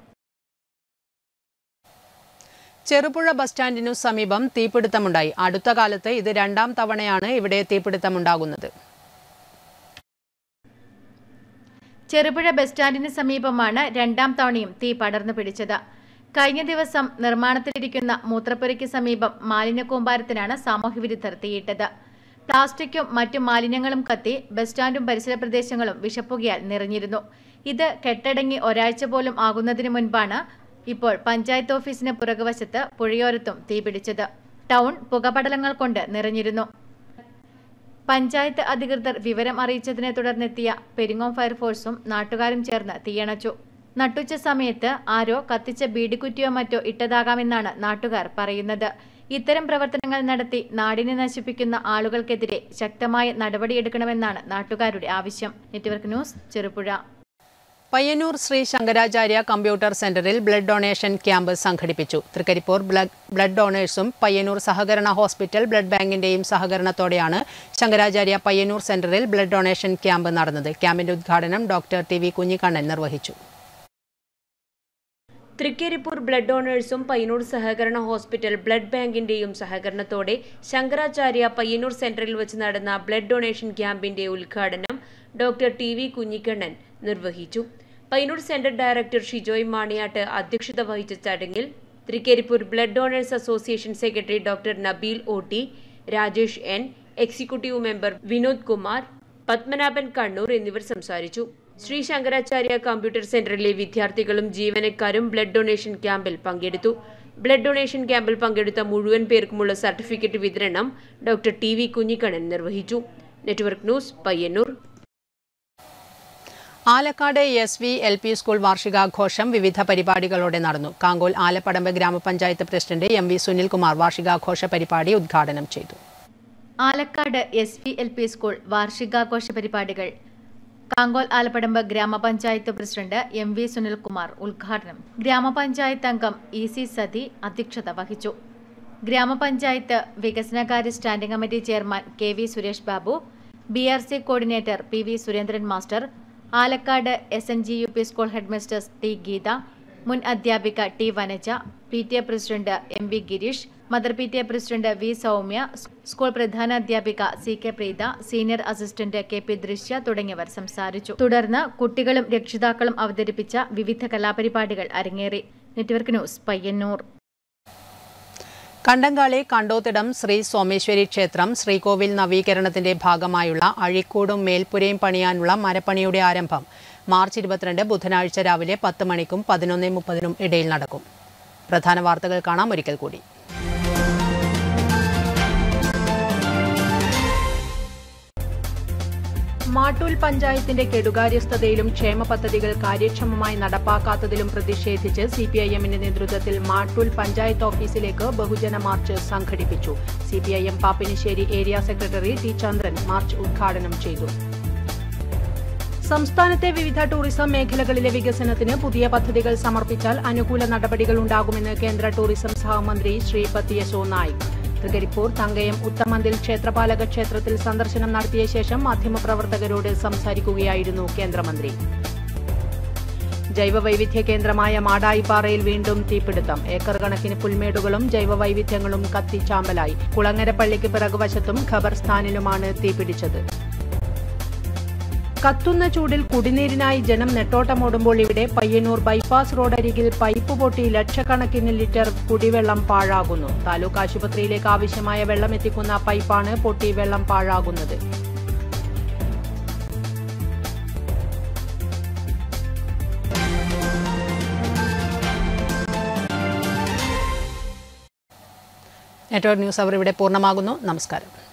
Cherupuzha bus സ്റ്റാൻഡിനു സമീപം തീപിടുത്തമുണ്ടായി അടുത്ത കാലത്ത് ഇത് രണ്ടാം തവണയാണ് ഇവിടെ തീപിടുത്തമുണ്ടാകുന്നത് ചെറുപുഴ ബസ് സ്റ്റാൻഡിന് സമീപമാണ് രണ്ടാം തവണയും തീ പടർന്നു പിടിച്ചത് കഴിഞ്ഞ ദിവസം നിർമ്മാണത്തിലിരിക്കുന്ന മൂത്രപ്പുരയ്ക്ക് സമീപം മാലിന്യ കൂമ്പാരത്തിനാണ് സാമൂഹ്യവിരുദ്ധർ തീയിട്ടത് പ്ലാസ്റ്റിക്കും മറ്റു മാലിന്യങ്ങളും കത്തി ബസ് സ്റ്റാൻഡും പരിസര പ്രദേശങ്ങളും വിഷപ്പുകയാൽ നിറഞ്ഞിരുന്നു ഇത് കെട്ടടങ്ങി ഒരാഴ്ച പോലും ആകുന്നതിന് മുൻപാണ് ഇപ്പോൾ പഞ്ചായത്ത് ഓഫീസിന് പുറകുവശത്ത് പുഴയോരത്തും തീപിടിച്ചത് ടൗൺ പുകപടലങ്ങൾ കൊണ്ട് നിറഞ്ഞിരുന്നു പഞ്ചായത്ത് അധികൃതർ വിവരം അറിയിച്ചതിനെ തുടർന്നെത്തിയ പെരിങ്ങോം ഫയർഫോഴ്സും നാട്ടുകാരും ചേർന്ന് തീയണച്ചു നട്ടുച്ച സമയത്ത് ആരോ കത്തിച്ച ബീഡിക്കുറ്റിയോ മറ്റോ ഇട്ടതാകാമെന്നാണ് നാട്ടുകാർ പറയുന്നത് ഇത്തരം പ്രവർത്തനങ്ങൾ നടത്തി നാടിനെ നശിപ്പിക്കുന്ന ആളുകൾക്കെതിരെ ശക്തമായ നടപടിയെടുക്കണമെന്നാണ് നാട്ടുകാരുടെ ആവശ്യം network news Cherupuzha Payyanur Sree Sankaracharya computer സെന്ററിൽ ബ്ലഡ് ഡൊണേഷൻ ക്യാമ്പ് സംഘടിപ്പിച്ചു തൃക്കരിപ്പൂർ ബ്ലഡ് ബ്ലഡ് ഡൊണേഴ്സും പയ്യന്നൂർ സഹകരണ ഹോസ്പിറ്റൽ ബ്ലഡ് ബാങ്കിന്റെയും സഹകരണത്തോടെയാണ് ശങ്കരാചാര്യ പയ്യന്നൂർ സെന്ററിൽ ബ്ലഡ് ഡൊണേഷൻ ക്യാമ്പ് നടന്നത് ക്യാമ്പിന്റെ ഉദ്ഘാടനം ഡോക്ടർ ടി വി കുഞ്ഞിക്കണ്ണൻ നിർവഹിച്ചു തൃക്കരിപ്പൂർ ബ്ലഡ് ഡോണേഴ്സും പയ്യന്നൂർ സഹകരണ ഹോസ്പിറ്റൽ ബ്ലഡ് ബാങ്കിന്റെയും സഹകരണത്തോടെ ശങ്കരാചാര്യ പയ്യന്നൂർ സെന്ററിൽ വെച്ച് നടന്ന ബ്ലഡ് ഡൊണേഷൻ ക്യാമ്പിന്റെ ഉദ്ഘാടനം ഡോക്ടർ ടി വി കുഞ്ഞിക്കണ്ണൻ നിർവഹിച്ചു പയ്യന്നൂർ സെന്റർ ഡയറക്ടർ ഷിജോയ് മാണിയാട്ട് അധ്യക്ഷത വഹിച്ച ചടങ്ങിൽ Trikaripur blood donors association secretary doctor Nabeel O T Rajesh N executive member Vinod Kumar Padmanabhan Kannur എന്നിവർ സംസാരിച്ചു ശ്രീ ശങ്കരാചാര്യ കമ്പ്യൂട്ടർ സെന്ററിലെ വിദ്യാർത്ഥികളും ജീവനക്കാരും ബ്ലഡ് ഡൊണേഷൻ ക്യാമ്പിൽ പങ്കെടുത്തു ബ്ലഡ് ഡൊണേഷൻ ക്യാമ്പിൽ പങ്കെടുത്ത മുഴുവൻ പേർക്കുമുള്ള സർട്ടിഫിക്കറ്റ് വിതരണം ഡോക്ടർ ടി വി കുഞ്ഞിക്കണ്ണൻ നിർവഹിച്ചു network news Payyanur Alakkad S V L P school വാർഷികാഘോഷം വിവിധ പരിപാടികളോടെ നടന്നു കാങ്കോൽ ആലപ്പടമ്പ് ഗ്രാമപഞ്ചായത്ത് പ്രസിഡന്റ് എം വി സുനിൽകുമാർ വാർഷികാഘോഷ പരിപാടി ഉദ്ഘാടനം ചെയ്തു Alakkad S V L P school വാർഷികാഘോഷ പരിപാടികൾ കാങ്കോൽ ആലപ്പടമ്പ് ഗ്രാമപഞ്ചായത്ത് പ്രസിഡന്റ് എം വി സുനിൽകുമാർ ഉദ്ഘാടനം ഗ്രാമപഞ്ചായത്ത് അംഗം ഇ സി സതി അധ്യക്ഷത വഹിച്ചു ഗ്രാമപഞ്ചായത്ത് വികസനകാര്യ standing committee chairman K V Suresh Babu B R C coordinator P V Surendran master Alakkad S N G U P school headmistress T Geetha മുൻ അധ്യാപിക T Vanaja P T A president M V Gireesh mother P T A president V Soumya school പ്രധാന അധ്യാപിക C K Preetha senior assistant K P Drishya തുടങ്ങിയവർ സംസാരിച്ചു തുടർന്ന് കുട്ടികളും രക്ഷിതാക്കളും അവതരിപ്പിച്ച വിവിധ കലാപരിപാടികൾ അരങ്ങേറി നെറ്റ്വർക്ക് ന്യൂസ് പയ്യന്നൂർ കണ്ടങ്കാളി കണ്ടോത്തിടം ശ്രീ സോമേശ്വരി ക്ഷേത്രം ശ്രീകോവിൽ നവീകരണത്തിന്റെ ഭാഗമായുള്ള അഴിക്കൂടും മേൽപ്പുരയും പണിയാനുള്ള മരപ്പണിയുടെ ആരംഭം മാർച്ച് ഇരുപത്തിരണ്ട് ബുധനാഴ്ച രാവിലെ പത്ത് മണിക്കും പതിനൊന്ന് മുപ്പതിനും ഇടയിൽ നടക്കും പ്രധാന വാർത്തകൾ കാണാം ഒരിക്കൽ കൂടി മാട്ടൂൽ പഞ്ചായത്തിന്റെ കെടുകാര്യസ്ഥതയിലും ക്ഷേമ പദ്ധതികൾ കാര്യക്ഷമമായി നടപ്പാക്കാത്തതിലും പ്രതിഷേധിച്ച് സി പി ഐ എമ്മിന്റെ നേതൃത്വത്തിൽ മാട്ടൂൽ പഞ്ചായത്ത് ഓഫീസിലേക്ക് ബഹുജന മാർച്ച് സംഘടിപ്പിച്ചു C P I M Pappinisseri area secretary T Chandran march ഉദ്ഘാടനം ചെയ്തു സംസ്ഥാനത്തെ വിവിധ ടൂറിസം മേഖലകളിലെ വികസനത്തിന് പുതിയ പദ്ധതികൾ സമർപ്പിച്ചാൽ അനുകൂല നടപടികൾ ഉണ്ടാകുമെന്ന് കേന്ദ്ര ടൂറിസം സഹമന്ത്രി ശ്രീപത് യശോ നായിക് തൃക്കരിപ്പൂർ തങ്കയം ഉത്തമന്തിൽ ക്ഷേത്രപാലക ക്ഷേത്രത്തിൽ സന്ദർശനം നടത്തിയ ശേഷം മാധ്യമപ്രവർത്തകരോട് സംസാരിക്കുകയായിരുന്നു കേന്ദ്രമന്ത്രി ജൈവവൈവിധ്യ കേന്ദ്രമായ മാടായിപ്പാറയിൽ വീണ്ടും തീപിടുത്തം ഏക്കർ കണക്കിന് പുൽമേടുകളും ജൈവവൈവിധ്യങ്ങളും കത്തിച്ചാമ്പലായി കുളങ്ങരപ്പള്ളിക്ക് പിറകുവശത്തും ഖബർസ്ഥാനിലുമാണ് തീപിടിച്ചത് കത്തുന്ന ചൂടിൽ കുടിനീരിനായി ജനം നെട്ടോട്ടമോടുമ്പോൾ ഇവിടെ പയ്യന്നൂർ ബൈപ്പാസ് റോഡരികിൽ പൈപ്പ് പൊട്ടി ലക്ഷക്കണക്കിന് ലിറ്റർ കുടിവെള്ളം പാഴാകുന്നു താലൂക്ക് ആശുപത്രിയിലേക്ക് ആവശ്യമായ വെള്ളം എത്തിക്കുന്ന പൈപ്പാണ് പൊട്ടി വെള്ളം പാഴാകുന്നത് നെറ്റ്വർക്ക് ന്യൂസ് അവർ ഇവിടെ പൂർണ്ണമാകുന്നു നമസ്കാരം